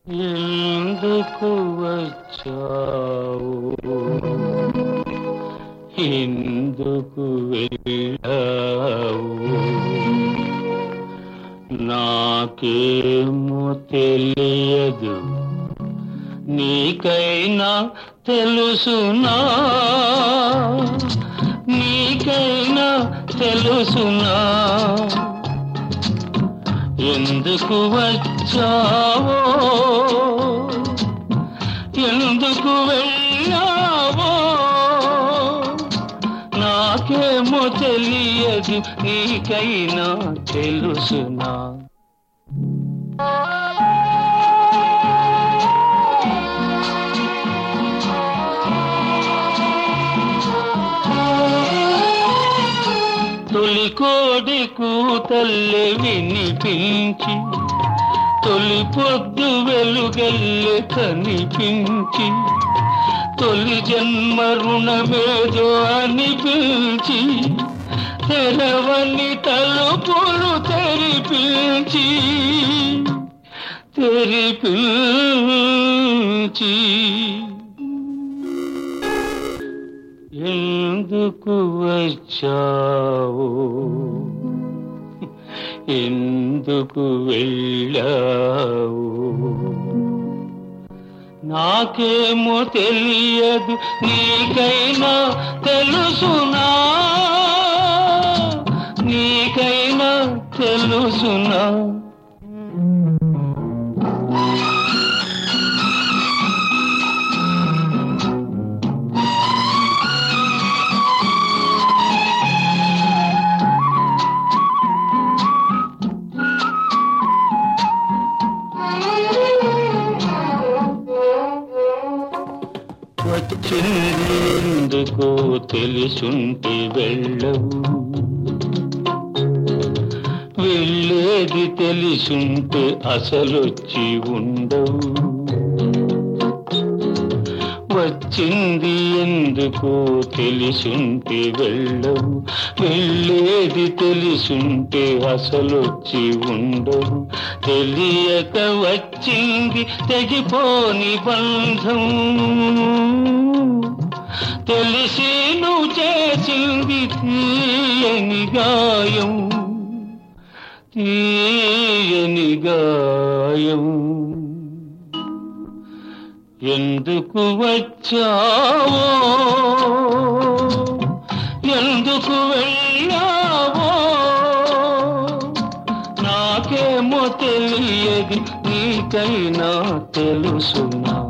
ఎందుకు వచ్చావు ఎందుకు వెళ్ళావు నాకేమో తెలియదు నీకైనా తెలుసునా నీకైనా తెలుసునా ఎందుకు వచ్చావో ఎందుకు వెళ్ళావో నాకేమో తెలియదు నీకైనా తెలుసునా తొలి కోడి కూతల్లె వినిపించి తొలి పొద్దు వెలుగల్లె కనిపించి తొలి జన్మ రుణమేదో అనిపించి తెరవని తలుపులు తెరిపించి తెరిపించి ఎందుకు వచ్చావు ఎందుకు వెళ్ళావు నాకేమో తెలియదు నీకైనా తెలుసునా నీకైనా తెలుసునా వచ్చింది ఎందుకో తెలుసుంటే వెళ్ళవు వెళ్ళేది తెలిసుంటే అసలొచ్చి ఉండవు వచ్చింది ఎందుకో తెలిసుంటే వెళ్ళవు వెళ్ళేది తెలిసుంటే అసలొచ్చి ఉండవు తెలియక వచ్చింది తెగిపోని బంధం తెలిసి నువ్వు చేసింది తీయని గాయం తీయని గాయం ఎందుకు వచ్చావో ఎందుకు వెళ్ళావో నాకేమో తెలియదు నీకైనా తెలుసునా